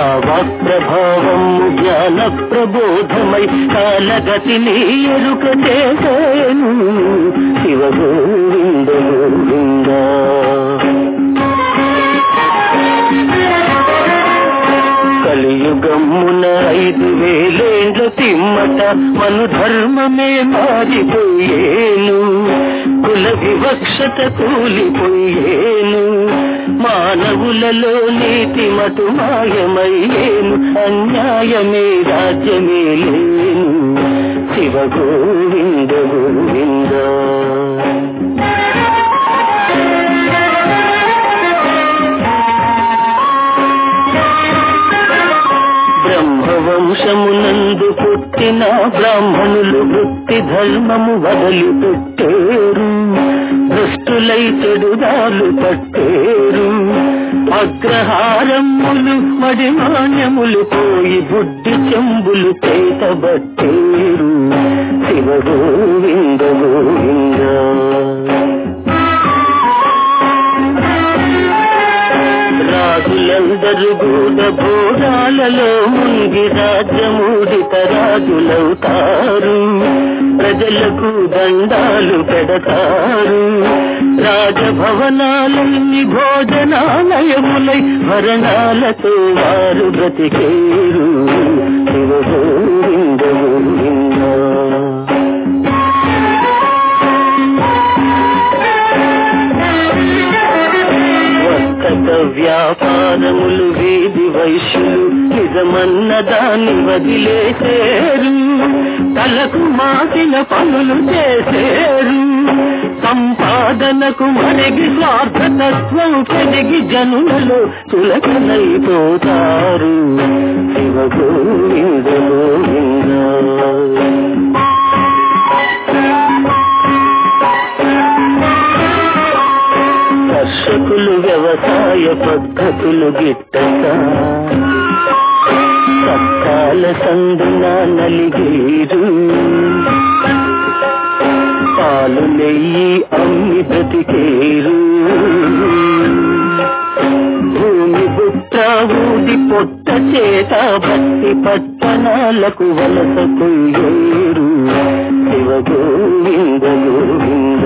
walk ప్రభావం జ్ఞాన ప్రబోధమై కాలగతిని ఎరుక చేసేను శివ గోవింద గోవింద కలియుగమ్మున ఐదు వేలేండ్ల తిమ్మట మను ధర్మమే మారిపోయేను కుల వివక్షత కూలిపోయేను మానవులలో నీతి మటు మాయమయ్యేను అన్యాయమే రాజ్యమే లేను శివ గోవింద గోవింద బ్రహ్మవంశమునందు పుట్టిన బ్రాహ్మణులు వృత్తి ధర్మము వదిలిపెట్టేరు భ్రష్టులై చెడుదాలు పట్టేరు అగ్రహారములు మడిమాన్యములు పోయి బుద్ధి చెంబులు చేతబట్టేరు శివ గోవింద గోవింద రాజులందరూ గూడ భోగాలలో ముంగి రాజ్యమూడిత రాజులవుతారు ప్రజలకు దండాలు పెడతారు రాజభవనాలన్నీ భోజనాలయములై భరణాలతో వారు బ్రతికేరు శివ గోవింద గోవింద వర్తక వ్యాపారములు వీధి వైశ్యులు నిజమన్న దాన్ని వదిలేసేరు తలకు మాసిన పనులు చేసేరు సంపాదనకు మరిగి స్వార్థతత్వం పెరిగి జనులలో తులకనైపోతారు శివ గోవింద గోవింద కర్షకులు వ్యవసాయ పద్ధతులు గిట్టక సత్కాల సందున నలిగేరు పాలు నెయ్యి అమ్మి బ్రతికేరు భూమి బుట్ట ఊది పొట్ట చేత భక్తి పట్టణాలకు వలస కొయ్యేరు శివ గోవింద గోవింద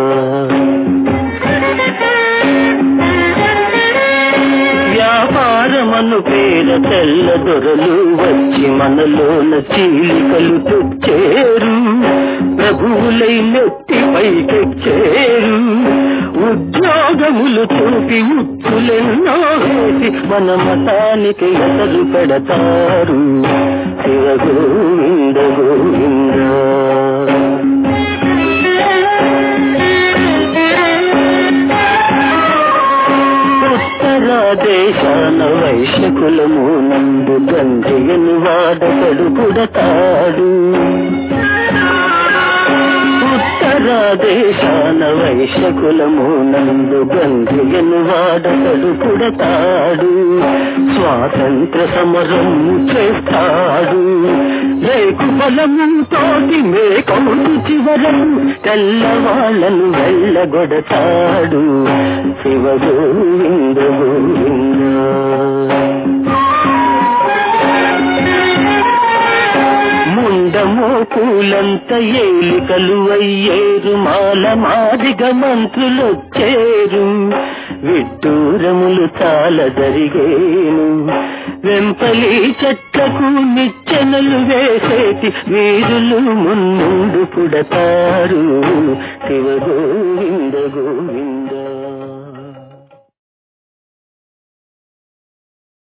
వ్యాపారమను పేర తెల్ల దొరలు వచ్చి మనలోన చీలికలు తెచ్చేరు ప్రభువులై నెత్తి పైకెచ్చేరు ఉద్యోగములు చూపి ఉచ్చులెన్నో వేసి మన మతానికి ఎసరు పెడతారు శివ గోవింద గోవింద ఉత్తర దేశాన వైశ్యకులము నందు గంజయను వాడకడు పుడతాడు ఉత్తర దేశాన వైశ్యకులము నందు గంజయను వాడకడు పుడతాడు స్వాతంత్ర సమరం చేస్తాడు రేకు బలము తోటి మేకముడు చివరము తెల్లవాళ్ళను వెళ్ళగొడతాడు శివ గోవింద గోవింద ముండమో పూలంత ఏలికలు అయ్యేరు మాల మాదిగ మంత్రులొచ్చేరు విడ్డూరములు చాలా జరిగేను వెంపలి చెట్లకు నిచ్చెనలు వేసేటి వీరులు మున్ముందు పుడతారు శివ గోవింద గోవింద